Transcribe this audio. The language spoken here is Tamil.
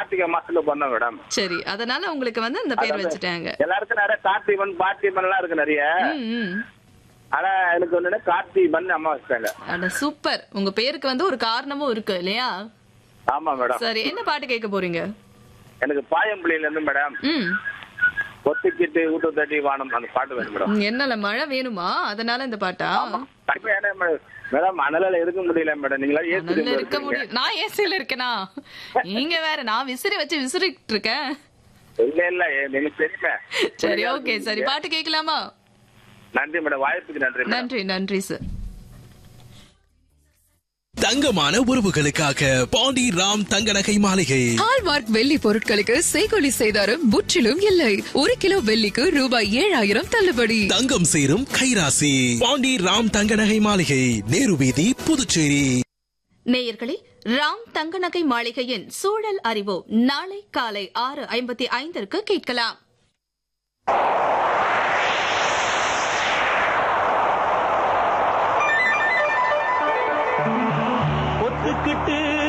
கார்த்திகை மாசத்துல பண்ணோம் மேடம் சரி அதனால உங்களுக்கு வந்து அந்த பேர் வச்சுட்டாங்க எல்லாருக்கும் நிறைய கார்த்திகன் பார்த்திபன் எல்லாம் இருக்கு நிறைய ம், ம். ஆனா எனக்கு வந்து கார்த்திபன் அம்மா வச்சிட்டாங்க அட சூப்பர் உங்க பேருக்கு வந்து ஒரு காரணமும் இருக்கு இல்லையா ஆமா மேடம் சரி என்ன பாட்டு கேட்க போறீங்க எனக்கு பாயம்பிள்ளையில இருந்து மேடம் ம் ஒத்துக்கிட்டு ஊட்டு தட்டி வானம் அந்த பாட்டு வேணும் மேடம் ம், என்னல மழை வேணுமா அதனால இந்த பாட்டா இப்ப என்ன மேடம் மேடம் அனலால இருக்க முடியல மேடம் நீங்களா நல்ல இருக்க ஏத்து முடியும் நான் ஏசில இருக்கேனா நீங்க வேற நான் விசிறி வச்சு விசிறிட்டு இருக்கேன் இல்ல இல்ல எனக்கு தெரியுமே சரி ஓகே சரி பாட்டு கேட்கலாமா நன்றி மேடம் வாய்ப்புக்கு நன்றி மேடம் நன்றி நன்றி சார் தங்கமான உறவுகளுக்காக பாண்டி ராம் தங்க நகை மாளிகை ஹால்மார்க் வெள்ளி பொருட்களுக்கு செய்கொலி செய்தாரும் முற்றிலும் இல்லை ஒரு கிலோ வெள்ளிக்கு ரூபாய் ஏழாயிரம் தள்ளுபடி தங்கம் சேரும் கைராசி பாண்டி ராம் தங்க நகை மாளிகை நேரு வீதி புதுச்சேரி நேயர்களே ராம் தங்க நகை மாளிகையின் சூழல் அறிவு நாளை காலை ஆறு ஐம்பத்தி ஐந்திற்கு கேட்கலாம் ஒத்துக்கிட்டு